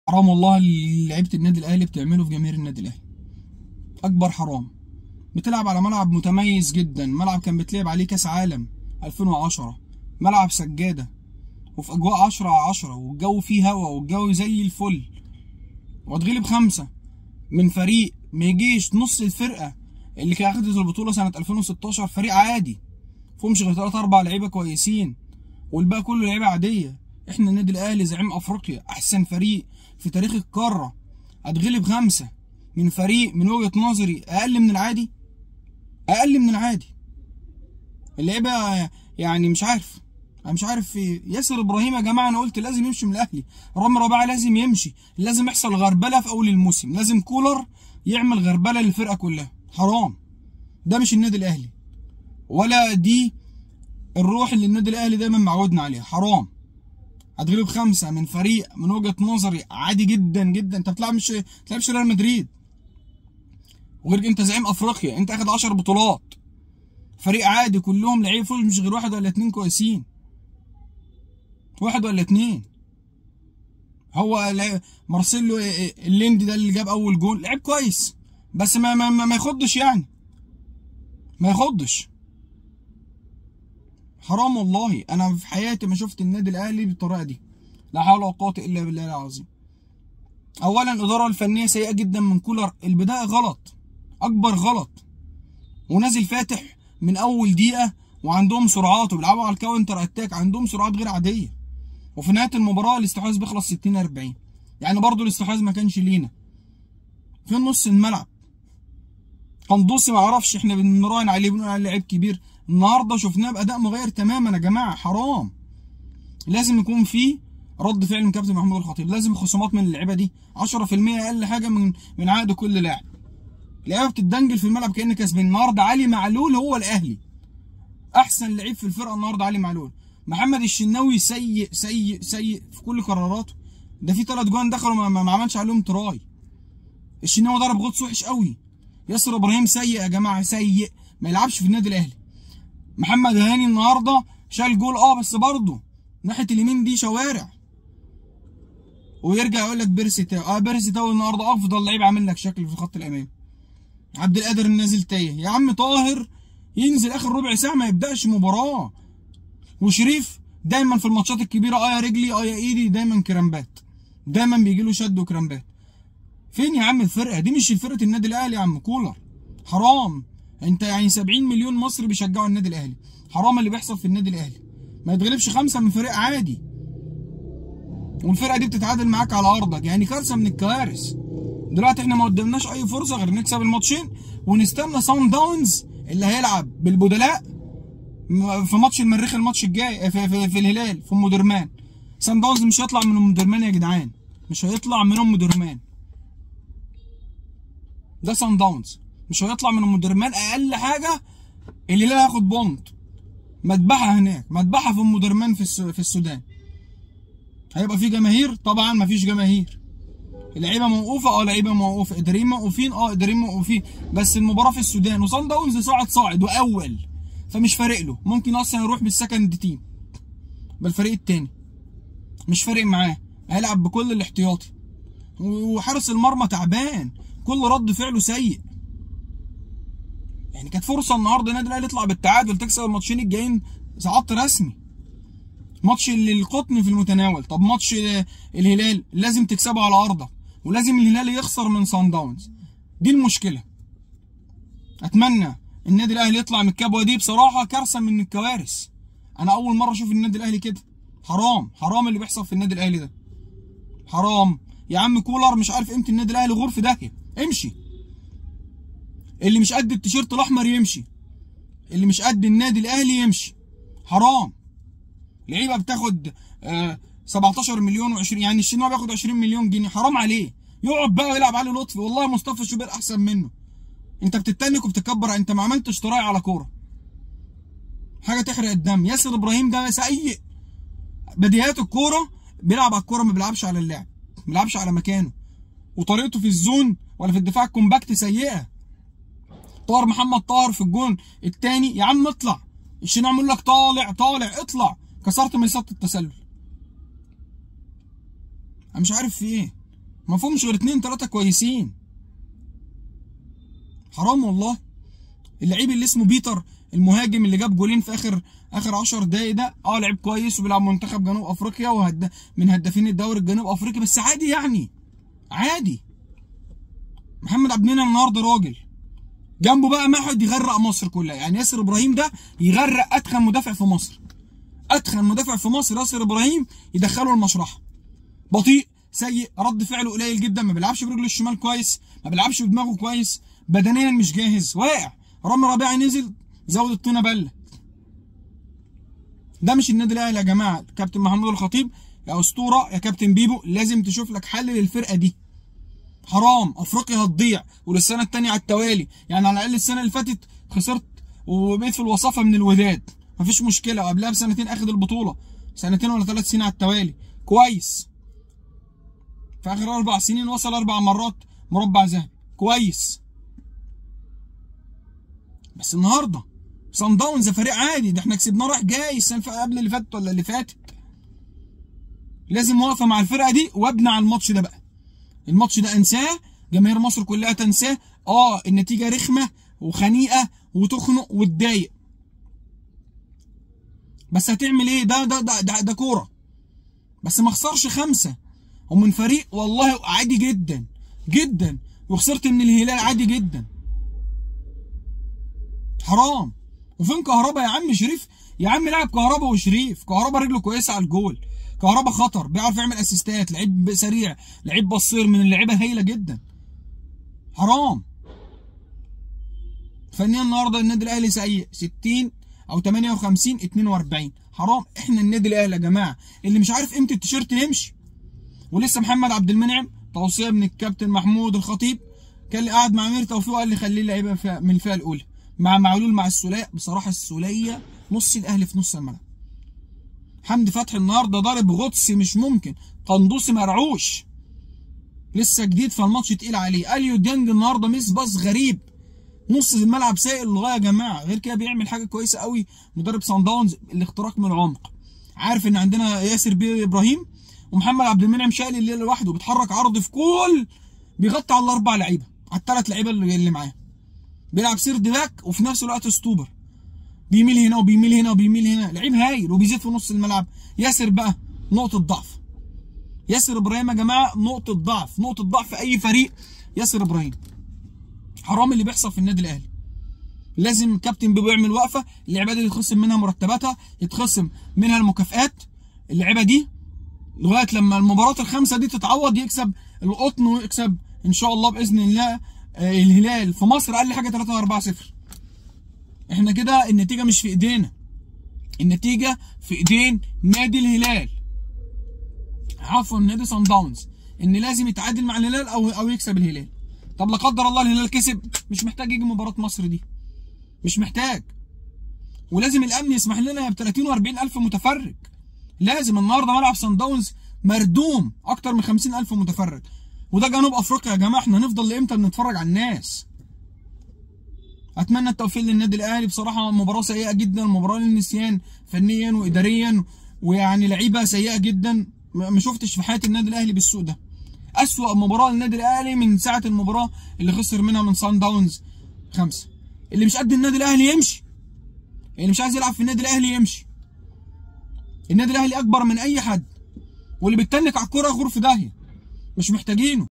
حرام والله اللي لعيبه النادي الاهلي بتعمله في جماهير النادي الاهلي اكبر حرام بتلعب على ملعب متميز جدا ملعب كان بتلعب عليه كاس عالم 2010 ملعب سجاده وفي اجواء 10 على 10 والجو فيه هوا والجو زي الفل وتغلب خمسه من فريق ما يجيش نص الفرقه اللي كانت اخدت البطوله سنه 2016 فريق عادي فيهمش غير 3 4 لعيبه كويسين والباقي كله لعيبه عاديه احنا النادي الاهلي زعيم افريقيا احسن فريق في تاريخ القاره اتغلب خمسه من فريق من وجهه نظري اقل من العادي اقل من العادي اللعيبه يعني مش عارف انا مش عارف في ياسر ابراهيم يا جماعه انا قلت لازم يمشي من الاهلي رامي ربيعه لازم يمشي لازم يحصل غربله في اول الموسم لازم كولر يعمل غربله للفرقه كلها حرام ده مش النادي الاهلي ولا دي الروح اللي النادي الاهلي دايما معودنا عليها حرام هتغلب خمسه من فريق من وجهه نظري عادي جدا جدا انت بتلعب مش بتلعبش ريال مدريد وغير انت زعيم افريقيا انت اخد 10 بطولات فريق عادي كلهم لعيبه فوز مش غير واحد ولا اتنين كويسين واحد ولا اتنين هو مارسيلو الليندي ده اللي جاب اول جول لعيب كويس بس ما ما, ما يخضش يعني ما يخضش حرام والله انا في حياتي ما شفت النادي الاهلي بالطريقه دي لا حول ولا قوه الا بالله العظيم اولا الاداره الفنيه سيئه جدا من كولر البدايه غلط اكبر غلط ونازل فاتح من اول دقيقه وعندهم سرعات وبيلعبوا على الكاونتر اتاك عندهم سرعات غير عاديه وفي نهايه المباراه الاستحواذ بيخلص 60 40 يعني برضو الاستحواذ ما كانش لينا في نص الملعب قندوسي ما اعرفش احنا بنراهن عليه بنقول عليه لعيب كبير النهارده شفناه باداء مغاير تماما يا جماعه حرام لازم يكون في رد فعل من كابتن محمود الخطيب لازم خصومات من اللعيبه دي 10% اقل حاجه من من عقد كل لاعب لعيبه بتتدنجل في الملعب كان كسبان النهارده علي معلول هو الاهلي احسن لعيب في الفرقه النهارده علي معلول محمد الشناوي سيء سيء سيء في كل قراراته ده في ثلاث جوان دخلوا ما, ما عملش عليهم تراي الشناوي ضرب غطس وحش قوي ياسر ابراهيم سيء يا جماعه سيء ما يلعبش في النادي الاهلي محمد هاني النهارده شال جول اه بس برضه ناحيه اليمين دي شوارع ويرجع يقول لك بيرسي تاو اه بيرسي تاو النهارده افضل لعيب عامل لك شكل في الخط الامامي عبد القادر النازل تايه يا عم طاهر ينزل اخر ربع ساعه ما يبداش مباراه وشريف دايما في الماتشات الكبيره اه يا رجلي اه يا ايدي دايما كرامبات دايما بيجي له شد وكرامبات فين يا عم الفرقه دي مش فرقه النادي الاهلي يا عم كولر حرام انت يعني 70 مليون مصري بيشجعوا النادي الاهلي حرام اللي بيحصل في النادي الاهلي ما يتغلبش خمسه من فريق عادي والفرقه دي بتتعادل معاك على ارضك يعني كارثه من الكوارث دلوقتي احنا ما قدامناش اي فرصه غير نكسب الماتشين ونستنى ساوند داونز اللي هيلعب بالبدلاء في ماتش المريخ الماتش الجاي في, في, في الهلال في ام درمان سان داونز مش هيطلع من ام درمان يا جدعان مش هيطلع من ام درمان ده سان داونز مش هيطلع من ام درمان اقل حاجه الهلال هياخد بونت مذبحه هناك مذبحه في ام درمان في في السودان هيبقى في جماهير طبعا مفيش جماهير اللعيبه موقوفه اه لعيبه موقوفه قادرين موقوفين اه قادرين موقوفين بس المباراه في السودان وصن داونز صاعد صاعد واول فمش فارق له ممكن اصلا يروح بالسكند تيم بالفريق التاني مش فارق معاه هيلعب بكل الاحتياطي وحارس المرمى تعبان كل رد فعله سيء يعني كانت فرصه النهارده النادي الاهلي يطلع بالتعادل تكسب الماتشين الجايين صعدت رسمي ماتش القطن في المتناول طب ماتش الهلال لازم تكسبه على ارضك ولازم الهلال يخسر من سان داونز دي المشكله اتمنى النادي الاهلي يطلع من الكبوه دي بصراحه كارثه من الكوارث انا اول مره اشوف النادي الاهلي كده حرام حرام اللي بيحصل في النادي الاهلي ده حرام يا عم كولر مش عارف قيمه النادي الاهلي غور في داهيه امشي اللي مش قد التيشيرت الاحمر يمشي اللي مش قد النادي الاهلي يمشي حرام لعيبه بتاخد آه 17 مليون و20 يعني الشناوي بياخد 20 مليون جنيه حرام عليه يقعد بقى ويلعب علي لطفي والله مصطفى شوبير احسن منه انت بتتنك وبتكبر انت ما عملتش تراعي على كوره حاجه تحرق الدم ياسر ابراهيم ده سيء بديهيات الكوره بيلعب على الكوره ما بيلعبش على اللعب ما بيلعبش على مكانه وطريقته في الزون ولا في الدفاع الكومباكت سيئه طاهر محمد طاهر في الجون الثاني يا عم اطلع الشناوي عمل لك طالع طالع اطلع كسرت مسات التسلل انا مش عارف في ايه ما فيهمش غير اتنين تلاته كويسين حرام والله اللعيب اللي اسمه بيتر المهاجم اللي جاب جولين في اخر اخر 10 دقايق ده اه لعيب كويس وبيلعب منتخب جنوب افريقيا وهد من هدافين الدوري الجنوب افريقي بس عادي يعني عادي محمد عبد المنعم النهارده راجل جنبه بقى محمد يغرق مصر كلها يعني ياسر ابراهيم ده يغرق اتخن مدافع في مصر اتخن مدافع في مصر ياسر ابراهيم يدخله المشرحه بطيء سيء رد فعله قليل جدا ما بيلعبش برجله الشمال كويس ما بيلعبش بدماغه كويس بدنيا مش جاهز واقع رامي ربيعي نزل زود الطينه بله ده مش النادي الاهلي يا جماعه كابتن محمود الخطيب يا اسطوره يا كابتن بيبو لازم تشوف لك حل للفرقه دي حرام افريقيا هتضيع وللسنه الثانيه على التوالي يعني على الاقل السنه اللي فاتت خسرت وبقيت في الوصافه من الوداد مفيش مشكله وقبلها بسنتين اخد البطوله سنتين ولا ثلاث سنين على التوالي كويس في اخر اربع سنين وصل اربع مرات مربع ذهبي كويس بس النهارده صن داونز فريق عادي ده احنا كسبناه رايح جاي السنه قبل اللي فاتت ولا اللي فاتت لازم واقفه مع الفرقه دي وابني على الماتش ده بقى الماتش ده انساه جماهير مصر كلها تنساه اه النتيجه رخمه وخنيقه وتخنق وتضايق بس هتعمل ايه ده ده ده ده, ده كوره بس ما خسرش خمسه ومن فريق والله عادي جدا جدا وخسرت من الهلال عادي جدا حرام وفين كهربا يا عم شريف يا عم لعب كهربا وشريف كهربا رجله كويسه على الجول كهربا خطر بيعرف يعمل اسيستات لعيب سريع لعيب بصير من اللعيبه هايله جدا حرام فنيا النهارده النادي الاهلي سيء 60 او 58 42 حرام احنا النادي الاهلي يا جماعه اللي مش عارف قيمه التيشيرت يمشي ولسه محمد عبد المنعم توصيه من الكابتن محمود الخطيب كان اللي قاعد مع امير توفيق وقال لي خليه لعيبه من الفئه الاولى مع معلول مع السوليه بصراحه السوليه نص الاهلي في نص الملعب حمدي فتحي النهارده ضارب غطس مش ممكن قندوسي مرعوش لسه جديد فالماتش تقيل عليه اليو ديانج النهارده ميس باص غريب نص الملعب سائل للغايه يا جماعه غير كده بيعمل حاجه كويسه قوي مدرب سان داونز الاختراق من العمق عارف ان عندنا ياسر بيه ابراهيم ومحمد عبد المنعم شايل الليل لوحده بيتحرك عرض في كل بيغطي على الاربع لعيبه على الثلاث لعيبه اللي, اللي معاه بيلعب سيرد باك وفي نفس الوقت ستوبر بيميل هنا وبيميل هنا وبيميل هنا لعيب هايل وبيزيد في نص الملعب ياسر بقى نقطه ضعف ياسر ابراهيم يا جماعه نقطه ضعف نقطه ضعف في اي فريق ياسر ابراهيم حرام اللي بيحصل في النادي الاهلي لازم كابتن بيبو يعمل وقفه اللعيبه دي يتخصم منها مرتباتها يتخصم منها المكافئات اللعيبه دي لغايه لما المباراه الخامسه دي تتعوض يكسب القطن ويكسب ان شاء الله باذن الله الهلال في مصر اقل حاجه 3 4 0 احنا كده النتيجه مش في ايدينا النتيجه في ايدين نادي الهلال عفوا نادي صن داونز ان لازم يتعادل مع الهلال او او يكسب الهلال طب لا قدر الله الهلال كسب مش محتاج يجي مباراه مصر دي مش محتاج ولازم الامن يسمح لنا ب 30 و40 الف متفرج لازم النهارده ملعب صن داونز مردوم اكتر من 50 الف متفرج وده جنوب افريقيا يا جماعه احنا هنفضل لامتى بنتفرج على الناس اتمنى التوفيق للنادي الاهلي بصراحه مباراه سيئه جدا مباراه للنسيان فنيا واداريا ويعني لعيبه سيئه جدا ما شفتش في حياتي النادي الاهلي بالسوء ده اسوأ مباراه للنادي الاهلي من ساعه المباراه اللي خسر منها من سان داونز خمسه اللي مش قد النادي الاهلي يمشي اللي مش عايز يلعب في النادي الاهلي يمشي النادي الاهلي اكبر من اي حد واللي بيتنك على الكوره يغور في داهيه مش محتاجينه